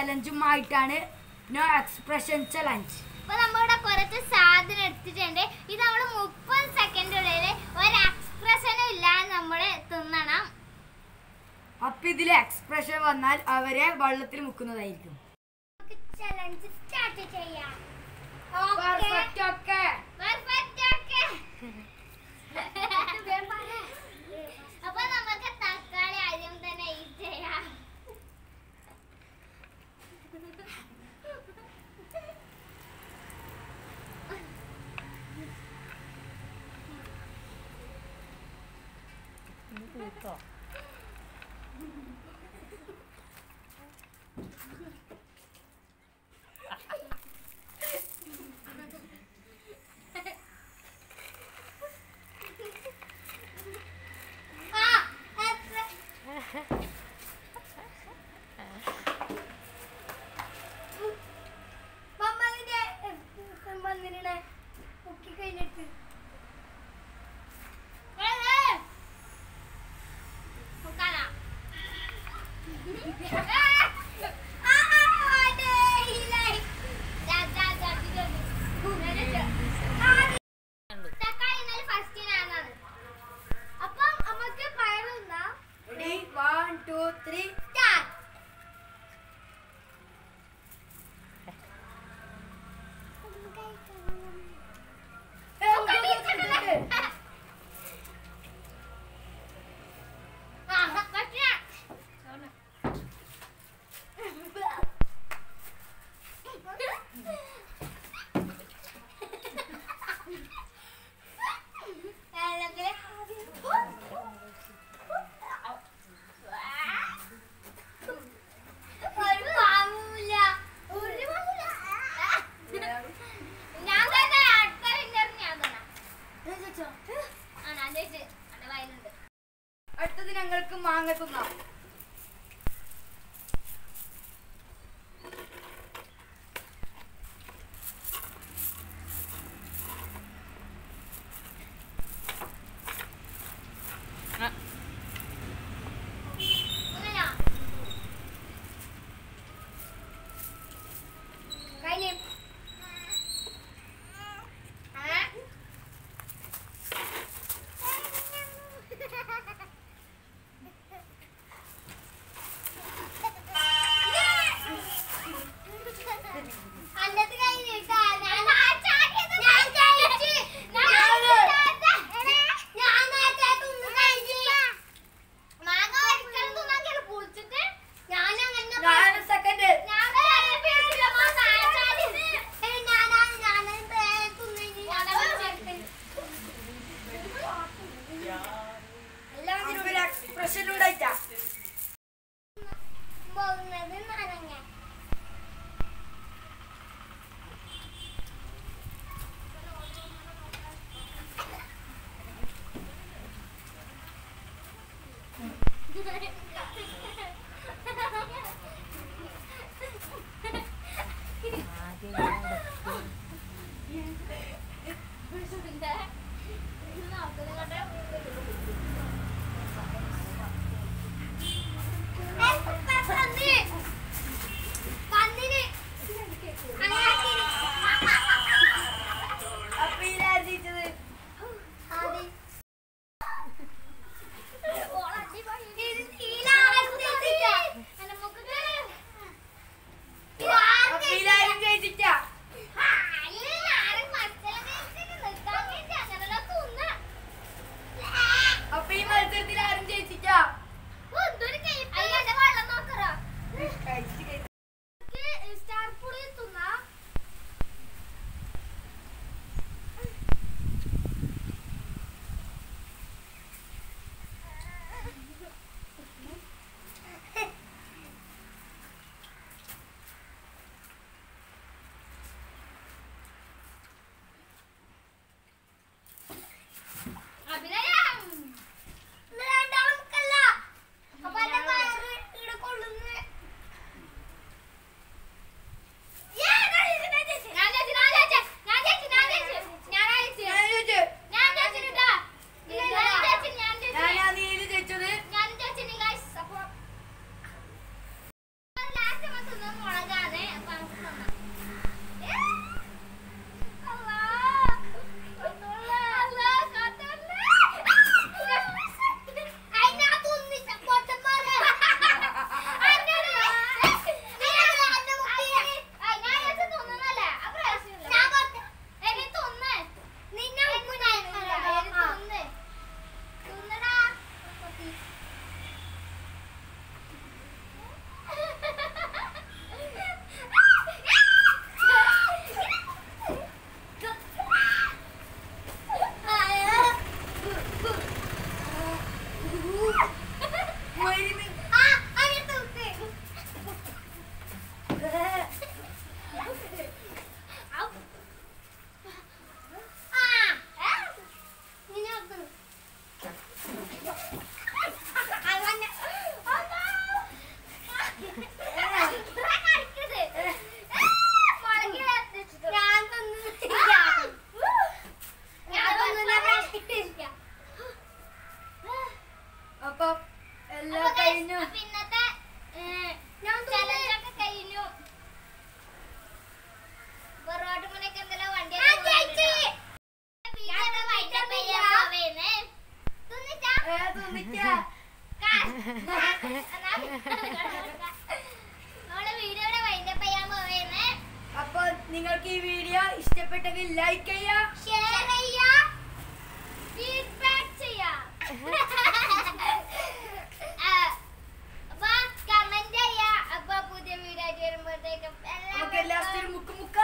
ചലഞ്ചുമായിട്ടാണ് no expression challenge അപ്പൊ നമ്മളിവിടെ കുറച്ച് സാധനം എടുത്തിട്ടുണ്ട് ഇത് നമ്മൾ മുപ്പത് സെക്കൻഡിനുള്ളിൽ ഒരു എക്സ്പ്രഷനും ഇല്ലാതെ നമ്മൾ തിന്നണം അപ്പൊ ഇതിൽ എക്സ്പ്രഷൻ വന്നാൽ അവരെ വെള്ളത്തിൽ മുക്കുന്നതായിരിക്കും ചലഞ്ച് സ്റ്റാർട്ട് ചെയ്യാം Perfect, okay. Perfect, okay. അപ്പൊ നമുക്ക് തക്കാളി ആദ്യം തന്നെ ഈ ചെയ്യാം ആ, എത്ര- ഏയ്. മുക്കാലാ. ആ, ആ, അതെ, ഇല്ലായി. ദാ, ദാ, ദാ, ഇത് ഇത്. ആ, തക്കാളി ഇന്നലെ ഫസ്റ്റ് ഞാനാണ് അപ്പം നമുക്ക് പയറുന്ന Ready? One, two, three. Start ഒരു പാവമില്ല ഒരു പാവമില്ല ഞാൻ തന്നെ അടുത്ത റിംഗർ ഞാൻ തന്നെ ആ ഞാൻ ചോദിച്ചു എന്റെ വയലുണ്ട് അടുത്തത് ഞങ്ങൾക്ക് മാങ്ങ തിന്നാം അങ്ങനെയാ കഴിഞ്ഞു ആ മൂന്ന് മുളകാണ് അപ്പൊ നമുക്ക് തിന്നാം. ഏ? അല്ലാ. ഒന്നുമില്ല. അല്ലാ, കാത്തല്ലേ. അതിനകത്ത് ഒന്നിച്ച പൊട്ടന്മാരെ. അതിനകത്ത് അതിനകത്ത് അതിനകത്ത് തിന്നുന്നതല്ല. അപ്പൊ രസമില്ല. എടി തിന്ന്. നിന്നെ ഉപ്പ് ഞാൻ ഇടില്ല. എടി തിന്ന്. തിന്നടാ. ആ, അങ്ങനെ തൂക്ക്. ഔ. ആ, ഏ? നിന്നെ വെക്കുന്നു. അങ്ങനെ. അല്ലാ. ഇത്ര കടിക്കരുത്. ഏ, മുളകിൽ വെച്ചിട്ട്. ഞാൻ തിന്നുന്നില്ല. ഞാൻ തിന്നില്ല, പ്രശ്നിക്കില്ല. അപ്പൊ എല്ലാം അപ്പൊ guys, കഴിഞ്ഞു അപ്പൊ ഇന്നത്തെ challenge ഒക്കെ കഴിഞ്ഞു പൊറോട്ട മുനക്ക് എന്തെല്ലാം വണ്ടി ഏ, തിന്നിക്കാ. നമ്മളെ വീഡിയോയുടെ വൈൻഡപ്പ് ചെയ്യാൻ പോവേന്ന് അപ്പൊ നിങ്ങൾക്ക് ഈ വീഡിയോ ഇഷ്ടപ്പെട്ടെങ്കിൽ ലൈക്ക് ചെയ്യാ ഷെയർ ചെയ്യാ ഫീഡ്ബാക്ക് ചെയ്യാ അപ്പൊ കമന്റ് ചെയ്യാ അപ്പൊ പുതിയ വീഡിയോ ആയിട്ട് വരുമ്പോഴത്തേക്കും നമുക്ക് ലാസ്റ്റ് ഒരു മുക്ക് മുക്ക